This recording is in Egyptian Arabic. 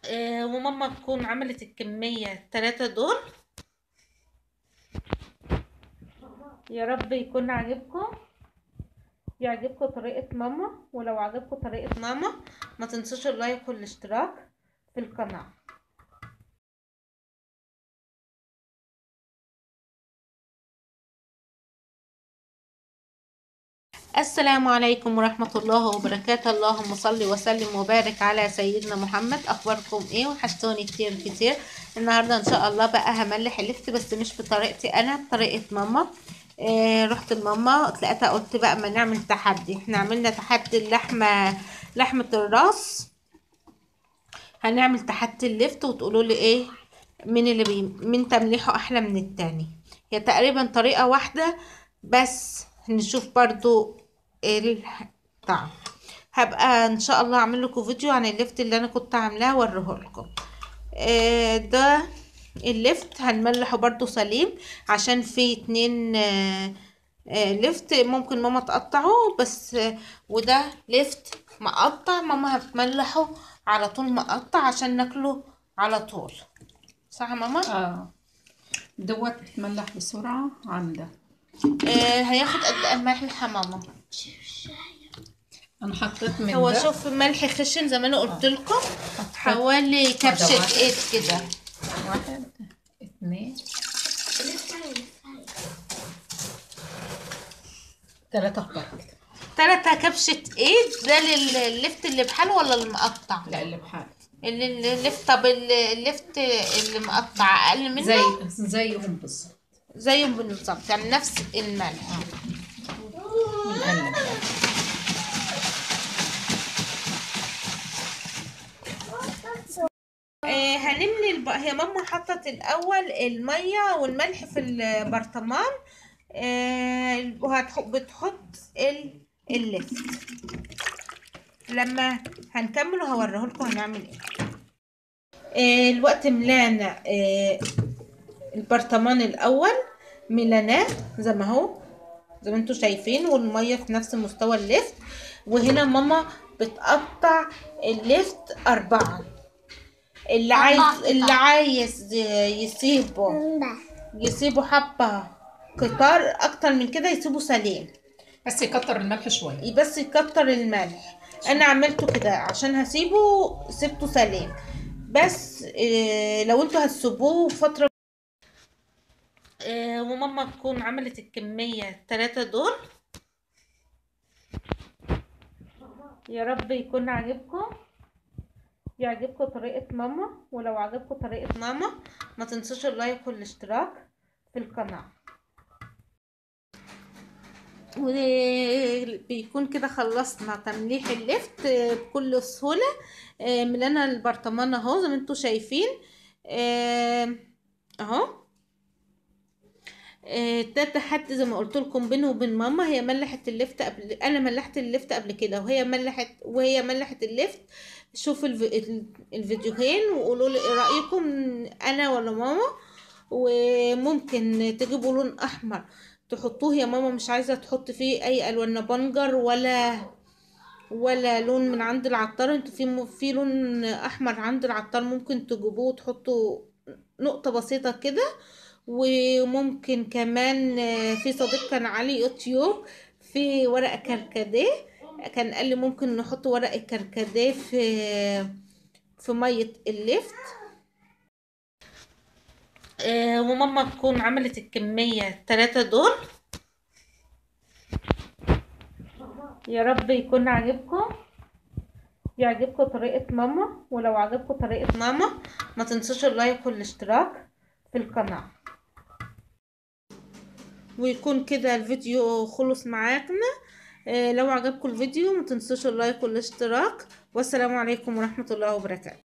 آه، وماما تكون عملت الكمية التلاتة دول يا رب يكون عاجبكم يعجبكم طريقة ماما ولو عجبكم طريقة ماما ما تنسوش اللايك والاشتراك في القناة السلام عليكم ورحمة الله وبركاته اللهم صل وسلم وبارك على سيدنا محمد أخباركم إيه وحشتوني كتير كتير النهاردة إن شاء الله بقى هملح اللفت بس مش بطريقتي أنا بطريقة ماما إيه رحت لماما لقيتها قلت بقى ما نعمل تحدي احنا عملنا تحدي اللحمة لحمة الراس هنعمل تحدي اللفت وتقولوا لي ايه مين اللي بي مين تمليحه احلى من التاني هي تقريبا طريقة واحدة بس نشوف برضو الطعم هبقى ان شاء الله اعمل لكم فيديو عن اللفت اللي انا كنت عاملاه اوريه لكم آه ده اللفت هنملحه برضو سليم عشان في اتنين آه آه لفت ممكن ماما تقطعه بس آه وده لفت مقطع ماما هتملحه على طول مقطع عشان ناكله على طول صح يا ماما اه دوت بتملح بسرعة عن ده آه هياخد قد ايه ملح يا ماما انا حطيت من هو ده شوف ملح خشن زي ما انا قلت لكم حوالي كبشة واحد. ايد كده واحد اثنين ثلاثة كبار كده تلاتة كبشة ايد ده لللفت اللي بحاله ولا المقطع لا اللي بحال اللي اللفت طب اللفت اللي مقطع اقل منه زي زيهم بالظبط زيهم بالظبط يعني نفس الملح ونقلب آه هنملي الب... هي ماما حطت الاول الميه والملح في البرطمان آه وهتحط بتحط ال... اللفت لما هنكمل وهوريه لكم هنعمل ايه آه الوقت ملانا آه البرطمان الاول ملاناه زي ما هو زي ما انتوا شايفين والميه في نفس مستوى اللفت وهنا ماما بتقطع اللفت اربعه اللي عايز اللي عايز يسيبه يسيبه حبه قطار اكتر من كده يسيبه سليم بس يكتر الملح شوية بس يكتر الملح انا عملته كده عشان هسيبه سيبته سليم بس إيه لو انتوا هتسيبوه فتره إيه وماما تكون عملت الكميه التلاتة دول يا رب يكون عاجبكم يعجبكم طريقة ماما ولو عجبكم طريقة ماما ما تنسوش اللايك والاشتراك في القناة وبيكون كده خلصنا تمليح اللفت بكل سهولة آه، ملينا البرطمان اهو زي ما انتوا شايفين آه، اهو آه، ده تحدي زي ما قلت لكم بينه وبين ماما هي ملحت اللفت قبل انا ملحت اللفت قبل كده وهي ملحت وهي ملحت اللفت شوفوا الف... ال- الفيديوهين وقولوا لي ايه رايكم انا ولا ماما وممكن تجيبوا لون احمر تحطوه يا ماما مش عايزه تحط فيه اي الوان بنجر ولا ولا لون من عند العطار انتوا في م- في لون احمر عند العطار ممكن تجيبوه وتحطوا نقطه بسيطه كده وممكن كمان آه، في صديق كان علي يوتيوب في ورقه كركديه كان قال لي ممكن نحط ورق الكركديه في في ميه اللفت آه، وماما تكون عملت الكميه التلاتة دول يا رب يكون عاجبكم يعجبكم طريقة ماما ولو عجبكم طريقة ماما ما تنسوش اللايك والاشتراك في القناة ويكون كده الفيديو خلص معاكنا آه، لو عجبكم الفيديو ما تنسوش اللايك والاشتراك والسلام عليكم ورحمة الله وبركاته